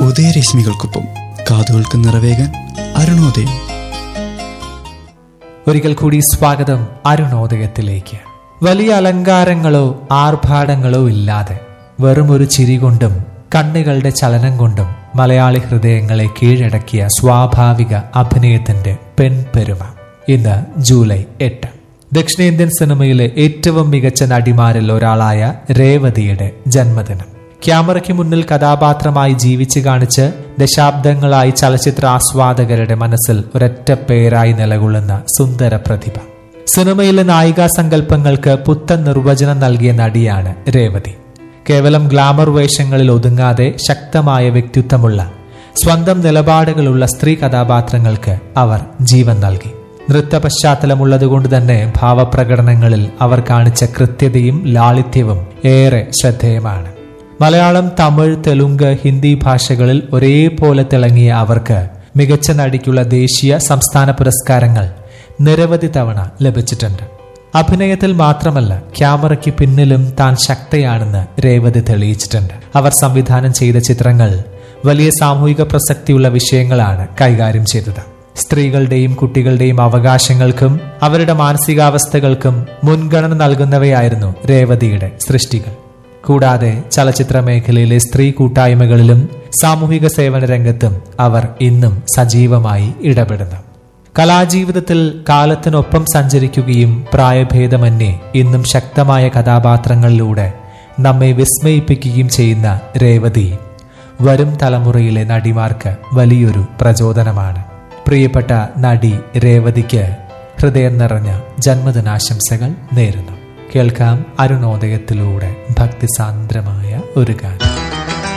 ഉദയരശ്മികൾക്കൊപ്പം കാതുകൾക്ക് നിറവേകാൻ അരുണോദയം ഒരിക്കൽ കൂടി സ്വാഗതം അരുണോദയത്തിലേക്ക് വലിയ അലങ്കാരങ്ങളോ ആർഭാടങ്ങളോ ഇല്ലാതെ വെറും ഒരു ചിരി കൊണ്ടും കണ്ണുകളുടെ ചലനം കൊണ്ടും മലയാളി ഹൃദയങ്ങളെ കീഴടക്കിയ സ്വാഭാവിക അഭിനയത്തിന്റെ പെൺപെരുമ ഇന്ന് ജൂലൈ എട്ട് ദക്ഷിണേന്ത്യൻ സിനിമയിലെ ഏറ്റവും മികച്ച നടിമാരിൽ ഒരാളായ രേവതിയുടെ ജന്മദിനം ക്യാമറയ്ക്ക് മുന്നിൽ കഥാപാത്രമായി ജീവിച്ചു കാണിച്ച് ദശാബ്ദങ്ങളായി ചലച്ചിത്ര ആസ്വാദകരുടെ മനസ്സിൽ ഒരൊറ്റ പേരായി നിലകൊള്ളുന്ന സുന്ദര പ്രതിഭ സിനിമയിലെ നായികാ സങ്കല്പങ്ങൾക്ക് പുത്തൻ നിർവചനം നൽകിയ നടിയാണ് രേവതി കേവലം ഗ്ലാമർ വേഷങ്ങളിൽ ഒതുങ്ങാതെ ശക്തമായ വ്യക്തിത്വമുള്ള സ്വന്തം നിലപാടുകളുള്ള സ്ത്രീ കഥാപാത്രങ്ങൾക്ക് അവർ ജീവൻ നൽകി നൃത്ത പശ്ചാത്തലമുള്ളതുകൊണ്ട് തന്നെ ഭാവപ്രകടനങ്ങളിൽ അവർ കാണിച്ച കൃത്യതയും ലാളിത്യവും ഏറെ ശ്രദ്ധേയമാണ് മലയാളം തമിഴ് തെലുങ്ക് ഹിന്ദി ഭാഷകളിൽ ഒരേപോലെ തിളങ്ങിയ അവർക്ക് മികച്ച നടിക്കുള്ള ദേശീയ സംസ്ഥാന പുരസ്കാരങ്ങൾ നിരവധി തവണ ലഭിച്ചിട്ടുണ്ട് അഭിനയത്തിൽ മാത്രമല്ല ക്യാമറയ്ക്ക് പിന്നിലും താൻ ശക്തയാണെന്ന് രേവതി തെളിയിച്ചിട്ടുണ്ട് അവർ സംവിധാനം ചെയ്ത ചിത്രങ്ങൾ വലിയ സാമൂഹിക പ്രസക്തിയുള്ള വിഷയങ്ങളാണ് കൈകാര്യം ചെയ്തത് സ്ത്രീകളുടെയും കുട്ടികളുടെയും അവകാശങ്ങൾക്കും അവരുടെ മാനസികാവസ്ഥകൾക്കും മുൻഗണന നൽകുന്നവയായിരുന്നു രേവതിയുടെ സൃഷ്ടികൾ കൂടാതെ ചലച്ചിത്ര മേഖലയിലെ സ്ത്രീ കൂട്ടായ്മകളിലും സാമൂഹിക സേവന രംഗത്തും അവർ ഇന്നും സജീവമായി ഇടപെടുന്നു കലാജീവിതത്തിൽ കാലത്തിനൊപ്പം സഞ്ചരിക്കുകയും പ്രായഭേദമന്യേ ഇന്നും ശക്തമായ കഥാപാത്രങ്ങളിലൂടെ നമ്മെ വിസ്മയിപ്പിക്കുകയും ചെയ്യുന്ന രേവതി വരും തലമുറയിലെ നടിമാർക്ക് വലിയൊരു പ്രചോദനമാണ് പ്രിയപ്പെട്ട നടി രേവതിക്ക് ഹൃദയം നിറഞ്ഞ ജന്മദിനാശംസകൾ നേരുന്നു കേൾക്കാം അരുണോദയത്തിലൂടെ ഭക്തിസാന്ദ്രമായ ഒരു ഗാനം